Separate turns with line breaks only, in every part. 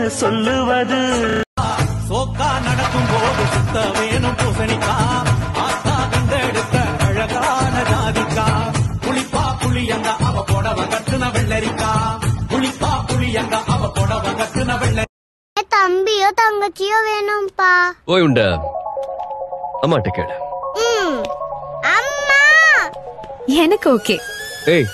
சொல்லுவது
சோக்கா நடக்கும் போது சுத்த வேணும் பூசணிக்கா ஆத்தா கண்டெடுத்த அழகான ஜாதிக்கா புளிப்பா புளியங்க அவ புடவ கட்டுன வெள்ளரிக்கா புளிப்பா புளியங்க அவ புடவ கட்டுன வெள்ளரி
தம்பியோ தங்கச்சியோ வேணும்பா
போய் உண்ட அம்மாட்ட கேடு
ம் அம்மா
எனக்கு ஓகே
ஏய்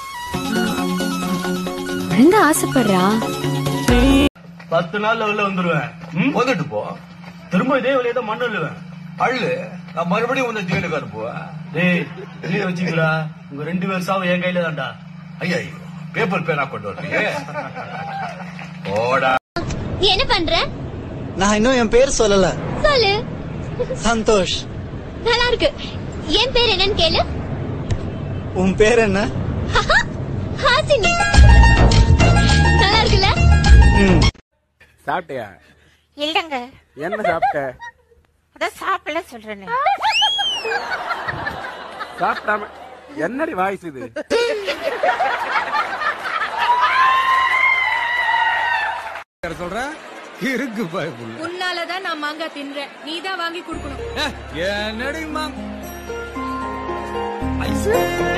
குழந்தை ஆசைப்படுறா
பத்து நாள்ல உள்ள வந்துருவேன்
வந்துட்டு போ
திரும்ப இதே வழியை தான் மண்ணு இல்லுவேன்
அள்ளு நான் மறுபடியும் உன்னை ஜெயிலுக்கு அனுப்புவேன்
டேய் வெளியே வச்சுக்கடா உங்க ரெண்டு பேர் சாவு என் கையில தான்டா
ஐயா ஐயோ பேப்பர் பேனா கொண்டு வரீங்க போடா
நீ என்ன பண்ற
நான் இன்னும் என் பேர் சொல்லல
சொல்லு
சந்தோஷ்
நல்லா இருக்கு என் பேர் என்னன்னு கேளு
உன் பேர் என்ன
ஹாசினி நல்லா இருக்குல்ல
ம்
சாப்பிட்டியா
இல்லங்க
என்ன சாப்பிட்ட
அதான் சாப்பிடல சொல்றேன்னு
சாப்பிடாம என்னடி வாய்ஸ் இது சொல்ற இருக்கு பயப்புள்ள
உன்னாலதான் நான் மாங்காய் தின்றேன் நீ தான் வாங்கி கொடுக்கணும்
என்னடி